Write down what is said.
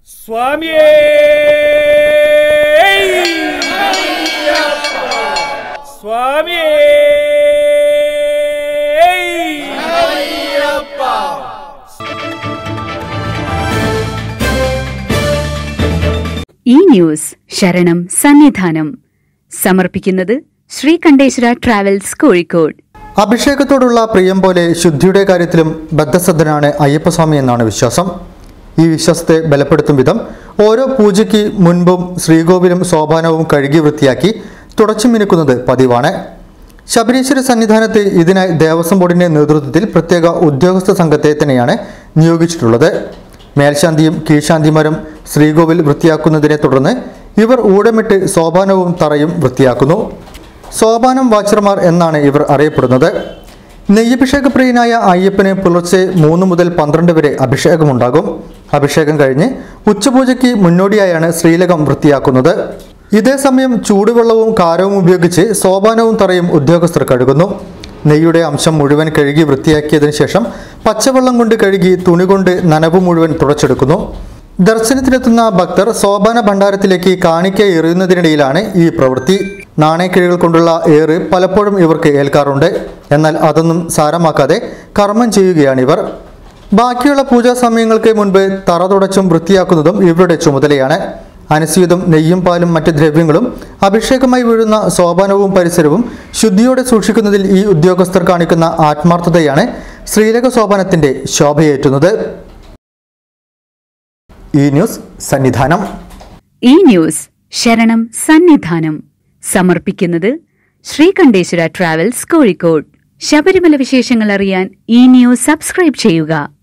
സ്വാമിയേ സ്വാമിയേ ഈ ന്യൂസ് ശരണം സന്നിധാനം സമർപ്പിക്കുന്നത് ശ്രീകണ്ഠേശ്വര ട്രാവൽസ് കോഴിക്കോട് അഭിഷേകത്തോടുള്ള പ്രിയം പോലെ ശുദ്ധിയുടെ കാര്യത്തിലും ബദ്ധശ്രദ്ധനാണ് അയ്യപ്പസ്വാമി എന്നാണ് വിശ്വാസം ഈ വിശ്വാസത്തെ ബലപ്പെടുത്തും വിധം ഓരോ പൂജയ്ക്ക് മുൻപും ശ്രീകോവിലും സോപാനവും കഴുകി വൃത്തിയാക്കി തുടച്ചു മിനുക്കുന്നത് പതിവാണ് ശബരീശ്വര സന്നിധാനത്ത് ഇതിനായി ദേവസ്വം ബോർഡിന്റെ നേതൃത്വത്തിൽ പ്രത്യേക ഉദ്യോഗസ്ഥ സംഘത്തെ തന്നെയാണ് നിയോഗിച്ചിട്ടുള്ളത് മേൽശാന്തിയും കീഴ്ശാന്തിമാരും ശ്രീകോവിൽ വൃത്തിയാക്കുന്നതിനെ തുടർന്ന് ഇവർ ഊടമിട്ട് സോപാനവും തറയും വൃത്തിയാക്കുന്നു സോപാനം വാച്ചർമാർ എന്നാണ് ഇവർ അറിയപ്പെടുന്നത് നെയ്യഭിഷേകപ്രിയനായ അയ്യപ്പന് പുലർച്ചെ മൂന്ന് മുതൽ പന്ത്രണ്ട് വരെ അഭിഷേകമുണ്ടാകും അഭിഷേകം കഴിഞ്ഞ് ഉച്ചപൂജയ്ക്ക് മുന്നോടിയായാണ് ശ്രീലകം വൃത്തിയാക്കുന്നത് ഇതേസമയം ചൂടുവെള്ളവും കാരവും ഉപയോഗിച്ച് സോപാനവും തറയും ഉദ്യോഗസ്ഥർ കഴുകുന്നു നെയ്യുടെ അംശം മുഴുവൻ കഴുകി വൃത്തിയാക്കിയതിനു ശേഷം പച്ചവെള്ളം കൊണ്ട് കഴുകി തുണി കൊണ്ട് നനവ് മുഴുവൻ തുടച്ചെടുക്കുന്നു ദർശനത്തിനെത്തുന്ന ഭക്തർ സോപാന ഭണ്ഡാരത്തിലേക്ക് കാണിക്ക എറിയുന്നതിനിടയിലാണ് ഈ പ്രവൃത്തി നാണയക്കിഴികൾ കൊണ്ടുള്ള ഏറ് പലപ്പോഴും ഇവർക്ക് ഏൽക്കാറുണ്ട് എന്നാൽ അതൊന്നും സാരമാക്കാതെ കർമ്മം ചെയ്യുകയാണിവർ ബാക്കിയുള്ള പൂജാ സമയങ്ങൾക്ക് മുൻപ് തറ തുടച്ചും വൃത്തിയാക്കുന്നതും ഇവരുടെ ചുമതലയാണ് അനുസ്യൂതം നെയ്യും പാലും മറ്റ് ദ്രവ്യങ്ങളും അഭിഷേകമായി വീഴുന്ന സോപാനവും പരിസരവും ശുദ്ധിയോടെ സൂക്ഷിക്കുന്നതിൽ ഈ ഉദ്യോഗസ്ഥർ കാണിക്കുന്ന ആത്മാർത്ഥതയാണ് ശ്രീലക സോപാനത്തിന്റെ ശോഭയേറ്റുന്നത് ഈ ന്യൂസ് സന്നിധാനം ഈ ന്യൂസ് ശരണം സന്നിധാനം സമർപ്പിക്കുന്നത് ശ്രീകണ്ഠേശ്വര ട്രാവൽസ് കോഴിക്കോട് ശബരിമല വിശേഷങ്ങൾ അറിയാൻ ഈ ന്യൂസ് സബ്സ്ക്രൈബ് ചെയ്യുക